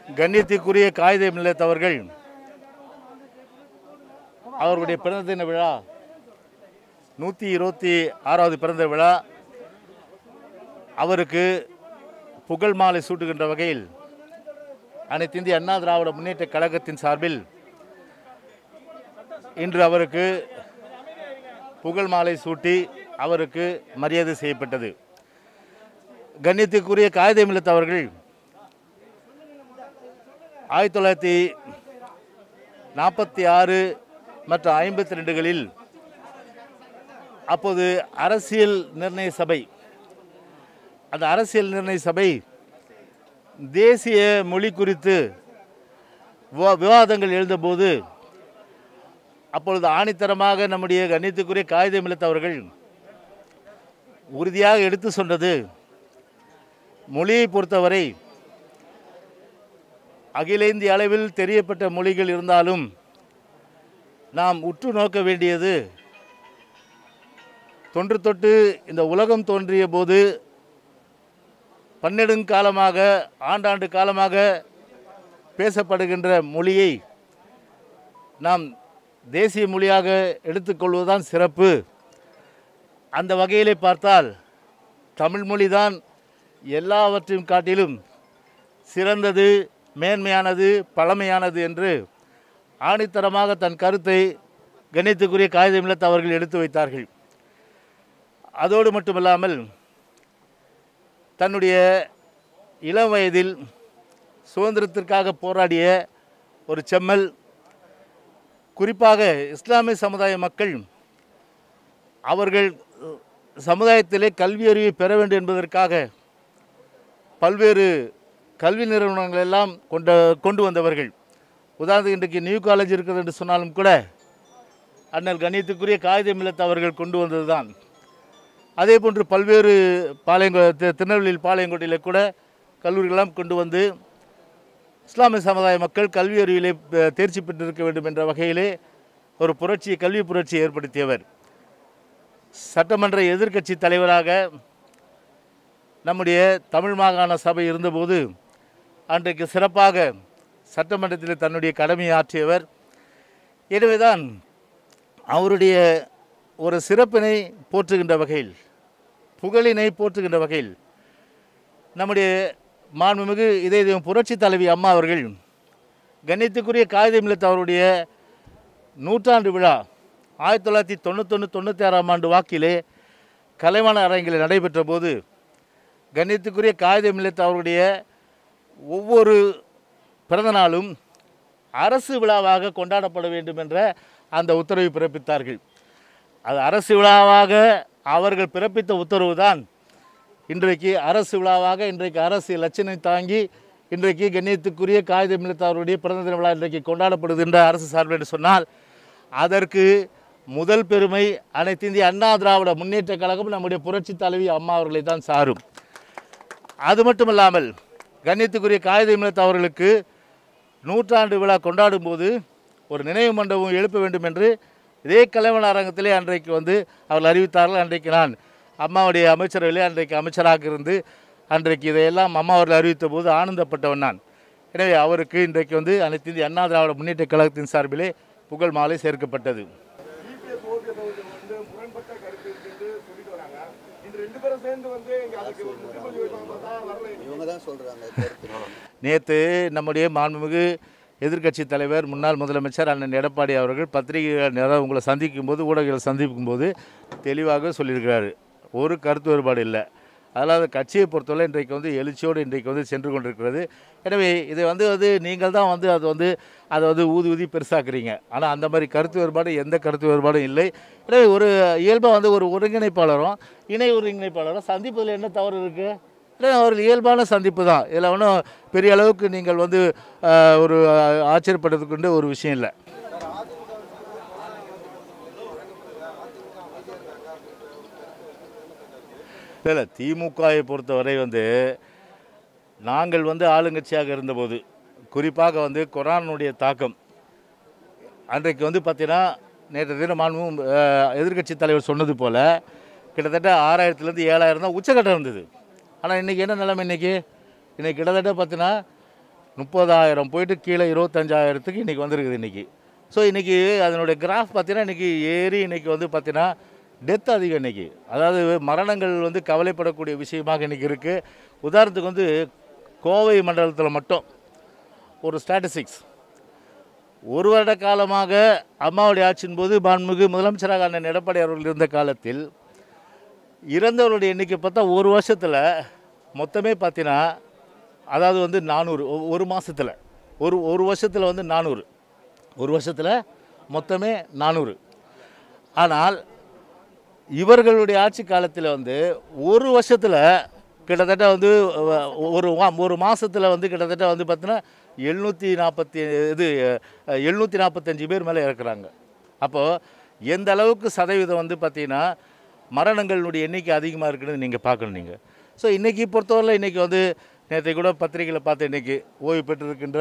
கண்ணியத்திற்குரிய காகித மில்லத் அவர்கள் அவர்களுடைய பிறந்த தின விழா நூற்றி இருபத்தி ஆறாவது பிறந்த விழா அவருக்கு புகழ் மாலை சூட்டுகின்ற வகையில் அனைத்து இந்திய அண்ணா திராவிட முன்னேற்ற கழகத்தின் சார்பில் இன்று அவருக்கு புகழ் மாலை சூட்டி அவருக்கு மரியாதை செய்யப்பட்டது கண்ணியத்துக்குரிய காகித மில்லத் அவர்கள் ஆயிரத்தி தொள்ளாயிரத்தி நாற்பத்தி ஆறு மற்றும் ஐம்பத்தி ரெண்டுகளில் அப்போது அரசியல் நிர்ணய சபை அந்த அரசியல் நிர்ணய சபை தேசிய மொழி குறித்து விவா- விவாதங்கள் எழுந்தபோது அப்பொழுது ஆணித்தரமாக நம்முடைய கண்ணியத்துக்குரிய காகித மில்லத்தவர்கள் உறுதியாக எடுத்து சொன்னது மொழியை பொறுத்தவரை அகில இந்திய அளவில் தெரியப்பட்ட மொழிகள் இருந்தாலும் நாம் உற்று நோக்க வேண்டியது தொன்று தொட்டு இந்த உலகம் தோன்றிய போது பன்னெடுங்காலமாக ஆண்டாண்டு காலமாக பேசப்படுகின்ற மொழியை நாம் தேசிய மொழியாக எடுத்துக்கொள்வதுதான் சிறப்பு அந்த வகையிலே பார்த்தால் தமிழ் மொழிதான் எல்லாவற்றையும் காட்டிலும் சிறந்தது மேன்மையானது பழமையானது என்று ஆணித்தரமாக தன் கருத்தை கணித்துக்குரிய காகித மில்லத் அவர்கள் எடுத்து வைத்தார்கள் அதோடு மட்டுமல்லாமல் தன்னுடைய இளம் வயதில் சுதந்திரத்திற்காக போராடிய ஒரு செம்மல் குறிப்பாக இஸ்லாமிய சமுதாய மக்கள் அவர்கள் அஹ், சமுதாயத்திலே கல்வி அறிவை பெற வேண்டும் என்பதற்காக பல்வேறு கல்வி நிறுவனங்கள் எல்லாம் கொண்ட கொண்டு வந்தவர்கள் உதாரணத்துக்கு இன்றைக்கு நியூ காலேஜ் இருக்கிறது என்று சொன்னாலும் கூட அண்ணல் கண்ணியத்துக்குரிய காகித மில்லத் அவர்கள் கொண்டு வந்ததுதான் அதே போன்று பல்வேறு பாளையங்கோ தி- திருநெல்வேலியில் பாளையங்கோட்டையில் கூட கல்லூரிகளெல்லாம் கொண்டு வந்து இஸ்லாமிய சமுதாய மக்கள் கல்வி அறிவிலே அஹ், தேர்ச்சி பெற்றிருக்க வேண்டும் என்ற வகையிலே ஒரு புரட்சி கல்வி புரட்சியை ஏற்படுத்தியவர் சட்டமன்ற எதிர்க்கட்சி தலைவராக நம்முடைய தமிழ் மாகாண சபை இருந்தபோது அன்றைக்கு சிறப்பாக சட்டமன்றத்தில் தன்னுடைய கடமையை ஆற்றியவர் எனவேதான் அவருடைய ஒரு சிறப்பினை போற்றுகின்ற வகையில் புகழினை போற்றுகின்ற வகையில் நம்முடைய மாண்புமிகு இதய தெய்வம் புரட்சி தலைவி அம்மா அவர்கள் கண்ணியத்துக்குரிய காகித மில்லத் அவருடைய நூற்றாண்டு விழா ஆயிரத்தி தொள்ளாயிரத்தி தொண்ணூத்தொன்று தொண்ணூற்றி ஆறாம் ஆண்டு வாக்கிலே கலைவாண அரங்கில் நடைபெற்ற போது கண்ணியத்துக்குரிய காகித மில்லத் அவருடைய ஒவ்வொரு பிறந்த நாளும் அரசு விழாவாக கொண்டாடப்பட வேண்டும் என்ற அந்த உத்தரவை பிறப்பித்தார்கள் அது அரசு விழாவாக அவர்கள் பிறப்பித்த உத்தரவு தான் இன்றைக்கு அரசு விழாவாக இன்றைக்கு அரசு லட்சணை தாங்கி இன்றைக்கு கண்ணியத்துக்குரிய காகித மில்லத்தாருடைய பிறந்த தின விழா இன்றைக்கு கொண்டாடப்படுகின்ற அரசு சார்பில் என்று சொன்னால் அதற்கு முதல் பெருமை அனைத்து இந்திய அண்ணா திராவிட முன்னேற்ற கழகம் நம்முடைய புரட்சி தலைவி அம்மா அவர்களை தான் சாரும் அது மட்டுமல்லாமல் கண்ணியத்துக்குரிய காகித மில்லத் அவர்களுக்கு நூற்றாண்டு விழா கொண்டாடும் போது ஒரு நினைவு மண்டபம் எழுப்ப வேண்டும் என்று இதே கலைவன அரங்கத்திலே அன்றைக்கு வந்து அவர்கள் அறிவித்தார்கள் அன்றைக்கு நான் அம்மாவுடைய அமைச்சரவையிலே அன்றைக்கு அமைச்சராக இருந்து அன்றைக்கு இதையெல்லாம் அம்மா அவர்கள் அறிவித்த போது ஆனந்தப்பட்டவன் நான் எனவே அவருக்கு இன்றைக்கு வந்து அனைத்து இந்திய அண்ணா திராவிட முன்னேற்ற கழகத்தின் சார்பிலே புகழ் மாலை சேர்க்கப்பட்டது இபிஎஸ் ஓபிஎஸ் அவர்கள் வந்து முரண்பட்ட கருத்து இருக்குன்னு சொல்லிட்டு வராங்க இந்த ரெண்டு பேரும் சேர்ந்து வந்து இங்க அதுக்கு ஒரு முற்றுப்புள்ளி வைப்பாங்க பார்த்தா வரல இவங்க தான் சொல்றாங்க கருத்து நேற்று நம்முடைய மாண்புமிகு எதிர்க்கட்சி தலைவர் முன்னாள் முதலமைச்சர் அண்ணன் எடப்பாடி அவர்கள் பத்திரிகை நேரம் உங்களை சந்திக்கும் போது ஊடகங்களை சந்திக்கும் போது தெளிவாக சொல்லியிருக்கிறாரு ஒரு கருத்து வேறுபாடு இல்லை அதனால் அந்த கட்சியை பொறுத்தவரை இன்றைக்கு வந்து எழுச்சியோடு இன்றைக்கு வந்து சென்று கொண்டிருக்கிறது எனவே இதை வந்து வந்து நீங்கள் தான் வந்து அது வந்து அதை வந்து ஊதி ஊதி பெருசாக்குறீங்க ஆனால் அந்த மாதிரி கருத்து வேறுபாடு எந்த கருத்து வேறுபாடும் இல்லை எனவே ஒரு இயல்பாக வந்து ஒரு ஒருங்கிணைப்பாளரும் இணை ஒருங்கிணைப்பாளரும் சந்திப்பதில் என்ன தவறு இருக்குது இல்லை அவர்கள் இயல்பான சந்திப்பு தான் இதில் ஒன்றும் பெரிய அளவுக்கு நீங்கள் வந்து ஆஹ், ஒரு ஆஹ், ஆச்சரியப்படுறதுக்குண்டு ஒரு விஷயம் இல்லை இல்லை இல்லை திமுகவை பொறுத்தவரை வந்து நாங்கள் வந்து ஆளுங்கட்சியாக இருந்தபோது குறிப்பாக வந்து கொரோனாவுடைய தாக்கம் அன்றைக்கு வந்து பார்த்தீங்கன்னா நேற்று தினம் மாண்பும் எதிர்க்கட்சி தலைவர் சொன்னது போல் கிட்டத்தட்ட ஆறாயிரத்துலேருந்து ஏழாயிரம் தான் உச்சக்கட்டம் இருந்தது ஆனால் இன்றைக்கி என்ன நிலைமை இன்றைக்கி இன்றைக்கி கிட்டத்தட்ட பார்த்தீங்கன்னா முப்பதாயிரம் போயிட்டு கீழே இருபத்தஞ்சாயிரத்துக்கு இன்றைக்கி வந்திருக்குது இன்றைக்கி ஸோ இன்றைக்கி அதனுடைய கிராஃப் பார்த்தீங்கன்னா இன்றைக்கி ஏறி இன்றைக்கி வந்து பார்த்தீங்கன்னா டெத் அதிகம் இன்றைக்கி அதாவது மரணங்கள் வந்து கவலைப்படக்கூடிய விஷயமாக இன்றைக்கி இருக்குது உதாரணத்துக்கு வந்து கோவை மண்டலத்தில் மட்டும் ஒரு ஸ்டாட்டிஸ்டிக்ஸ் ஒரு வருட காலமாக அம்மாவுடைய ஆட்சியின் போது மாண்புமிகு முதலமைச்சராக அண்ணன் எடப்பாடி அவர்கள் இருந்த காலத்தில் இறந்தவருடைய எண்ணிக்கை பார்த்தா ஒரு வருஷத்தில் மொத்தமே பார்த்தீங்கன்னா அதாவது வந்து நானூறு ஒரு மாதத்தில் ஒரு ஒரு வருஷத்தில் வந்து நானூறு ஒரு வருஷத்தில் மொத்தமே நானூறு ஆனால் இவர்களுடைய ஆட்சி காலத்தில் வந்து ஒரு வருஷத்தில் கிட்டத்தட்ட வந்து அஹ், ஒரு வா- ஒரு மாதத்தில் வந்து கிட்டத்தட்ட வந்து பார்த்தீங்கன்னா எழுநூற்றி நாற்பத்தி இது எழுநூற்றி நாற்பத்தஞ்சு பேர் மேலே இறக்குறாங்க அப்போது எந்த அளவுக்கு சதவீதம் வந்து பார்த்தீங்கன்னா மரணங்களுடைய எண்ணிக்கை அதிகமாக இருக்குன்னு நீங்கள் பார்க்கணும் நீங்கள் ஸோ இன்றைக்கி பொறுத்தவரையில் இன்றைக்கி வந்து நேற்றை கூட பத்திரிகையில் பார்த்து இன்றைக்கி ஓய்வு பெற்றிருக்கின்ற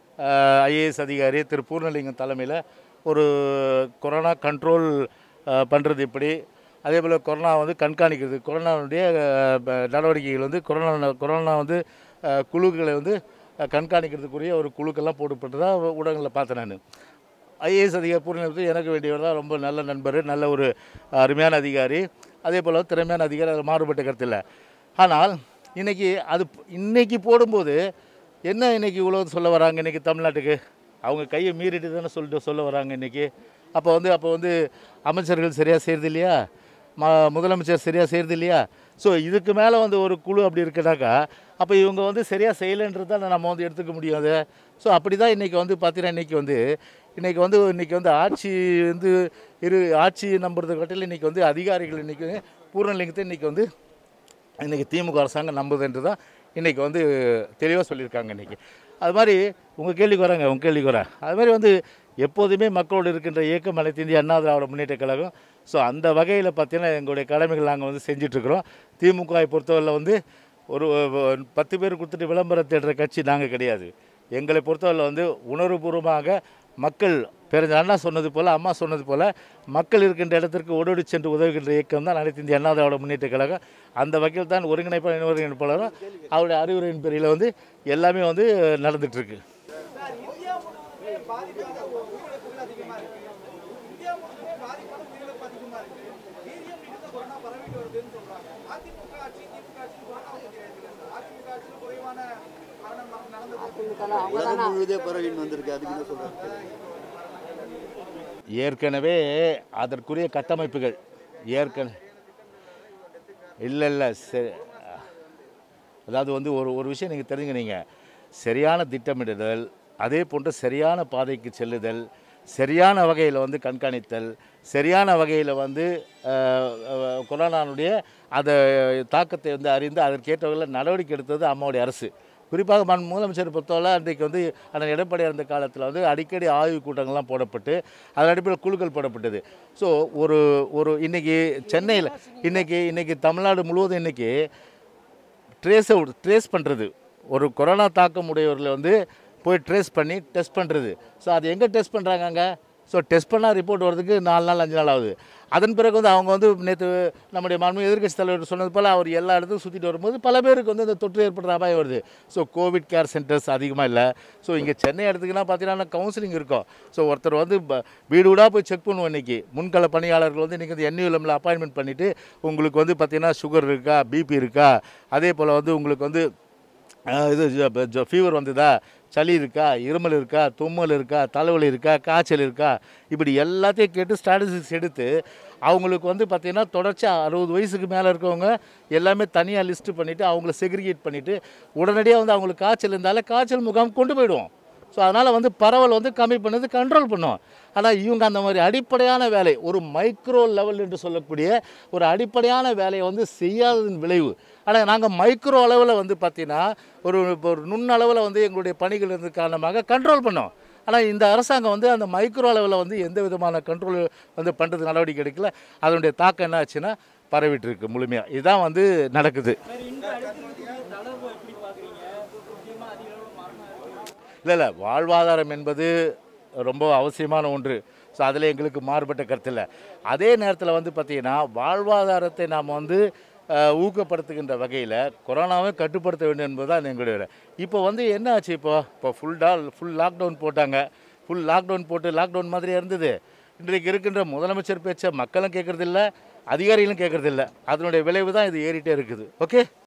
ஐஏஎஸ் அதிகாரி திரு பூர்ணலிங்கம் தலைமையில் ஒரு கொரோனா கண்ட்ரோல் பண்ணுறது எப்படி அதே போல் கொரோனா வந்து கண்காணிக்கிறது கொரோனாவுடைய அஹ், ப- நடவடிக்கைகள் வந்து கொரோனா கொரோனா வந்து அஹ், குழுக்களை வந்து அஹ், கண்காணிக்கிறதுக்குரிய ஒரு குழுக்கெல்லாம் போட்டுப்பட்டதாக ஊடகங்களில் பார்த்தேன் நான் ஐஏஎஸ் அதிகாரி பூர்ணலிங்கத்து எனக்கு வேண்டியவர் தான் ரொம்ப நல்ல நண்பர் நல்ல ஒரு அருமையான அதிகாரி அதே போல் திறமையான அதிகாரி அதில் மாறுபட்ட கருத்து இல்லை ஆனால் இன்னைக்கு அது இன்னைக்கு போடும்போது என்ன இன்னைக்கு இவ்வளோ சொல்ல வராங்க இன்னைக்கு தமிழ்நாட்டுக்கு அவங்க கையை மீறிட்டு தானே சொல்லிட்டு சொல்ல வராங்க இன்னைக்கு அப்போ வந்து அப்போ வந்து அமைச்சர்கள் சரியாக செய்கிறது இல்லையா ம முதலமைச்சர் சரியாக செய்கிறது இல்லையா ஸோ இதுக்கு மேலே வந்து ஒரு குழு அப்படி இருக்குனாக்கா அப்போ இவங்க வந்து சரியாக செய்யலைன்றது தான் நம்ம வந்து எடுத்துக்க முடியாது ஸோ அப்படி தான் இன்றைக்கி வந்து பார்த்தீங்கன்னா இன்றைக்கி வந்து இன்றைக்கி வந்து இன்றைக்கி வந்து ஆட்சி வந்து இரு ஆட்சி நம்புறதை காட்டிலும் இன்றைக்கி வந்து அதிகாரிகள் இன்றைக்கி பூர்ணலிங்கத்தை இன்றைக்கி வந்து இன்றைக்கி திமுக அரசாங்கம் நம்புதுன்ட்டு தான் இன்றைக்கி வந்து தெளிவாக சொல்லியிருக்காங்க இன்றைக்கி அது மாதிரி உங்கள் கேள்விக்கு வராங்க உங்கள் கேள்விக்கு வரேன் அது மாதிரி வந்து எப்போதுமே மக்களோடு இருக்கின்ற இயக்கம் அனைத்து இந்திய அண்ணா திராவிட முன்னேற்ற கழகம் ஸோ அந்த வகையில் பார்த்தீங்கன்னா எங்களுடைய கடமைகள் நாங்கள் வந்து செஞ்சிட்ருக்குறோம் திமுகவை பொறுத்தவரையில் வந்து ஒரு ஒரு பத்து பேர் கொடுத்துட்டு விளம்பரம் தேடுற கட்சி நாங்கள் கிடையாது எங்களை பொறுத்தவரையில் வந்து உணர்வுபூர்வமாக மக்கள் பெருஞ்ச அண்ணா சொன்னது போல் அம்மா சொன்னது போல் மக்கள் இருக்கின்ற இடத்திற்கு ஓடோடி சென்று உதவுகின்ற இயக்கம் தான் அனைத்து இந்திய அண்ணா திராவிட முன்னேற்ற கழகம் அந்த வகையில் தான் ஒருங்கிணைப்பாளர் ஒருங்கிணைப்பாளரும் அவருடைய அறிவுரையின் பேரில் வந்து எல்லாமே வந்து நடந்துகிட்ருக்கு சார் இந்தியா முழுவதுமே பாதிப்பான உயிரிழப்புகள் அதிகமா இருக்கு இந்தியா முழுவதுமே பாதிப்பான உயிரிழப்பு அதிகமா இருக்கு வீரியம் மிகுந்த கொரோனா பரவிட்டு வருதுன்னு சொல்றாங்க அதிமுக ஆட்சி திமுக ஆட்சி கொரோனா பத்தி எழுதுல சார் அதிமுக ஆட்சியில் குறைவான மரணம் ந- நடந்தது உலகம் முழுவதே பரவின்னு வந்திருக்கு அதுக்கு என்ன சொல்றாங்க ஏற்கனவே அதற்குரிய கட்டமைப்புகள் ஏற்கனவே இல்லை இல்லை சரி அதாவது வந்து ஒரு ஒரு விஷயம் நீங்கள் தெரிஞ்சுக்கிறீங்க சரியான திட்டமிடுதல் அதே போன்று சரியான பாதைக்கு செல்லுதல் சரியான வகையில் வந்து கண்காணித்தல் சரியான வகையில் வந்து அஹ், அஹ், கொரோனானுடைய அந்த தாக்கத்தை வந்து அறிந்து அதற்கேற்ற வகையில் நடவடிக்கை எடுத்தது அம்மாவுடைய அரசு குறிப்பாக மண் முதலமைச்சர் பொறுத்தவரை அன்றைக்கு வந்து அண்ணன் எடப்பாடி இருந்த காலத்தில் வந்து அடிக்கடி ஆய்வுக் கூட்டங்கள்லாம் போடப்பட்டு அதன் அடிப்படையில் குழுக்கள் போடப்பட்டது ஸோ ஒரு ஒரு இன்னைக்கு சென்னையில் இன்னைக்கு இன்னைக்கு தமிழ்நாடு முழுவதும் இன்னைக்கு ட்ரேஸ் அவுட் ட்ரேஸ் பண்ணுறது ஒரு கொரோனா தாக்கம் உடையவர்களை வந்து போய் ட்ரேஸ் பண்ணி டெஸ்ட் பண்ணுறது ஸோ அது எங்கே டெஸ்ட் பண்ணுறாங்க அங்கே ஸோ டெஸ்ட் பண்ணால் ரிப்போர்ட் வரதுக்கு நாலு நாள் அஞ்சு நாள் ஆகுது அதன் பிறகு வந்து அவங்க வந்து நேற்று நம்முடைய மாண்பு எதிர்க்கட்சி தலைவர் சொன்னது போல் அவர் எல்லா இடத்துக்கும் சுற்றிட்டு வரும்போது பல பேருக்கு வந்து இந்த தொற்று ஏற்படுற அபாயம் வருது ஸோ கோவிட் கேர் சென்டர்ஸ் அதிகமாக இல்லை ஸோ இங்கே சென்னை எடுத்துக்கினா பார்த்தீங்கன்னா கவுன்சிலிங் இருக்கும் ஸோ ஒருத்தர் வந்து ப- வீடு வீடாக போய் செக் பண்ணுவோம் இன்றைக்கி முன்கள பணியாளர்கள் வந்து இன்றைக்கி வந்து என்யூஎல்எம்ல அப்பாயின்மெண்ட் பண்ணிவிட்டு உங்களுக்கு வந்து பார்த்தீங்கன்னா சுகர் இருக்கா பிபி இருக்கா அதே போல் வந்து உங்களுக்கு வந்து அஹ், இது ஃபீவர் வந்ததா சளி இருக்கா இருமல் இருக்கா தும்மல் இருக்கா தலைவலி இருக்கா காய்ச்சல் இருக்கா இப்படி எல்லாத்தையும் கேட்டு ஸ்டாட்டிஸ்டிக்ஸ் எடுத்து அவங்களுக்கு வந்து பார்த்திங்கன்னா தொடர்ச்சியாக அறுபது வயசுக்கு மேலே இருக்கவங்க எல்லாமே தனியாக லிஸ்ட்டு பண்ணிவிட்டு அவங்கள செக்ரிகேட் பண்ணிவிட்டு உடனடியாக வந்து அவங்களுக்கு காய்ச்சல் இருந்தாலே காய்ச்சல் முகாம் கொண்டு போயிடுவோம் ஸோ அதனால் வந்து பரவல் வந்து கம்மி பண்ணது கண்ட்ரோல் பண்ணும் ஆனால் இவங்க அந்த மாதிரி அடிப்படையான வேலை ஒரு மைக்ரோ லெவல் என்று சொல்லக்கூடிய ஒரு அடிப்படையான வேலையை வந்து செய்யாததன் விளைவு ஆனால் நாங்கள் மைக்ரோ அளவில் வந்து பார்த்தீங்கன்னா ஒரு ஒரு நுண்ணளவில் வந்து எங்களுடைய பணிகள் இருந்த காரணமாக கண்ட்ரோல் பண்ணோம் ஆனால் இந்த அரசாங்கம் வந்து அந்த மைக்ரோ அளவில் வந்து எந்த விதமான கண்ட்ரோல் வந்து பண்ணுறது நடவடிக்கை எடுக்கல அதனுடைய தாக்கம் என்ன ஆச்சுன்னா பரவிட்டு இருக்கு முழுமையாக இதுதான் வந்து நடக்குது இல்லை இல்லை வாழ்வாதாரம் என்பது ரொம்ப அவசியமான ஒன்று ஸோ அதில் எங்களுக்கு மாறுபட்ட கருத்து இல்லை அதே நேரத்தில் வந்து பார்த்திங்கன்னா வாழ்வாதாரத்தை நாம் வந்து அஹ், ஊக்கப்படுத்துகின்ற வகையில் கொரோனாவை கட்டுப்படுத்த வேண்டும் என்பதுதான் எங்களுடைய வேலை. இப்போ வந்து என்ன ஆச்சு இப்போ இப்போ ஃபுல் டால் ஃபுல் லாக்டவுன் போட்டாங்க ஃபுல் லாக்டவுன் போட்டு லாக்டவுன் மாதிரியே இருந்தது இன்றைக்கு இருக்கின்ற முதலமைச்சர் பேச்சை மக்களும் கேட்கறதில்ல அதிகாரிகளும் கேட்கறதில்ல அதனுடைய விளைவு தான் இது ஏறிட்டே இருக்குது ஓகே